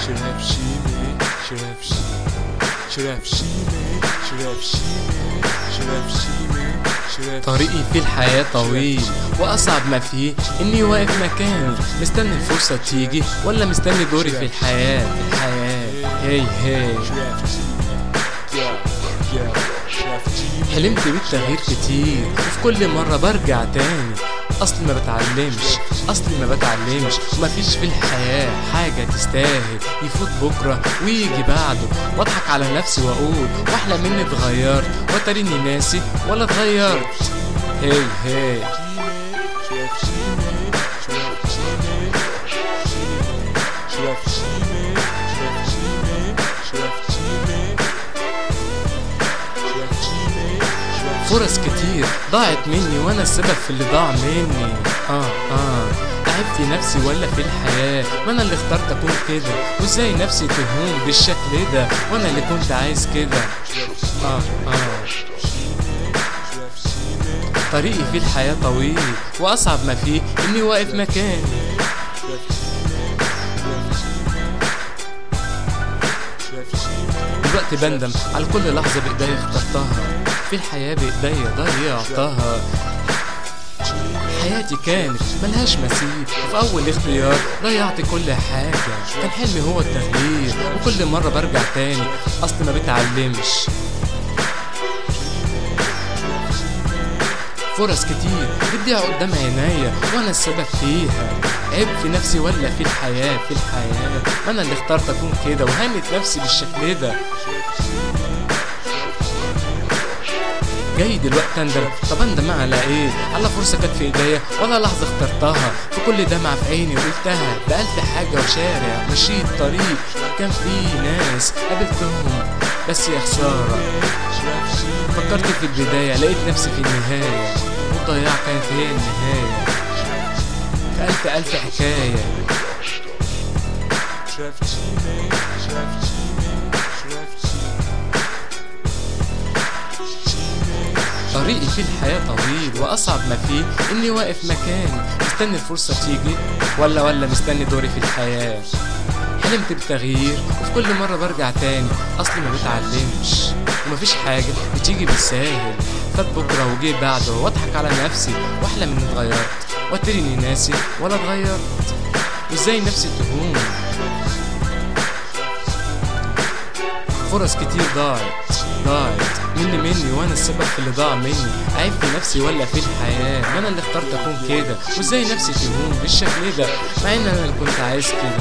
should have seen me, should have seen should have seen me, should have seen me, should have seen me, should have طريقي في الحياة طويل وأصعب ما فيه إني واقف مكاني مستني الفرصة تيجي ولا مستني دوري في الحياة في الحياة هي هي should have seen me, yeah, yeah, should have seen me. حلمت بالتغيير كتير وفي كل مرة برجع تاني أصلي ما بتعلمش أصلي ما بتعلمش ومفيش في الحياة حاجة تستاهل يفوت بكرة ويجي بعده واضحك على نفسي وأقول وأحلم إني اتغيرت وتريني ناسي ولا اتغيرت هي هي Should have seen me, should have seen me, should have seen me, should have seen me, should have seen me, should have seen me, should have فرص كتير ضاعت مني وانا السبب في اللي ضاع مني اه اه عيب في نفسي ولا في الحياة ما انا اللي اخترت اكون كده وازاي نفسي تهون بالشكل ده وانا اللي كنت عايز كده اه اه طريقي في الحياة طويل واصعب ما فيه اني واقف مكاني دلوقتي بندم على كل لحظة بإيديا اخترتها في الحياة بإيديا ضيعتها حياتي كانت ملهاش مثيل وفي أول اختيار ضيعت كل حاجة كان حلمي هو التغيير وكل مرة برجع تاني أصل ما بتعلمش فرص كتير بتضيع قدام عينيا وانا السبب فيها عيب في نفسي ولا في الحياة في الحياة ما انا اللي اخترت اكون كده وهنت نفسي بالشكل ده جاي دلوقتي اندم طب اندم على ايه على فرصة كانت في ايديا ولا لحظة اخترتها في كل دمعة في عيني قلتها بألف حاجة وشارع مشيت طريق كان فيه ناس قابلتهم بس يا خسارة فكرت في البداية لقيت نفسي في النهاية والضياع كانت هي النهاية في ألف ألف حكاية Should have seen me, should have seen me, should have seen طريقي في الحياة طويل وأصعب ما فيه إني واقف مكاني مستني الفرصة تيجي ولا ولا مستني دوري في الحياة حلمت بتغيير وفي كل مرة برجع تاني أصلي ما بتعلمش ومفيش حاجة بتيجي بالساهل فات بكرة وجي بعده واضحك على نفسي واحلم اني اتغيرت واتريني ناسي ولا اتغيرت وازاي نفسي تهون فرص كتير ضاعت ضاعت مني مني وانا السبب في اللي ضاع مني عيب في نفسي ولا في الحياة ما انا اللي اخترت اكون كده وازاي نفسي تهون بالشكل ده مع ان انا اللي كنت عايز كده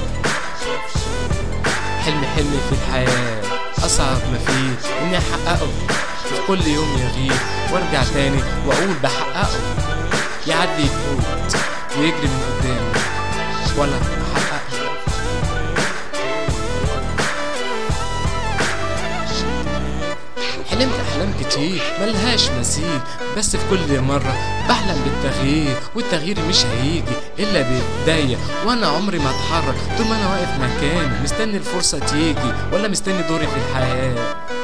حلمي حلمي في الحياة أصعب ما فيه إني أحققه في كل يوم يغيب وأرجع تاني وأقول بحققه يعدي يفوت ويجري من قدامي ولا بحققه حلمت أحلام كتير ملهاش مثيل بس في كل مرة بحلم بالتغيير والتغيير مش هيجي إلا بإيديا وأنا عمري ما أتحرك طول ما أنا واقف مكاني مستني الفرصة تيجي ولا مستني دوري في الحياة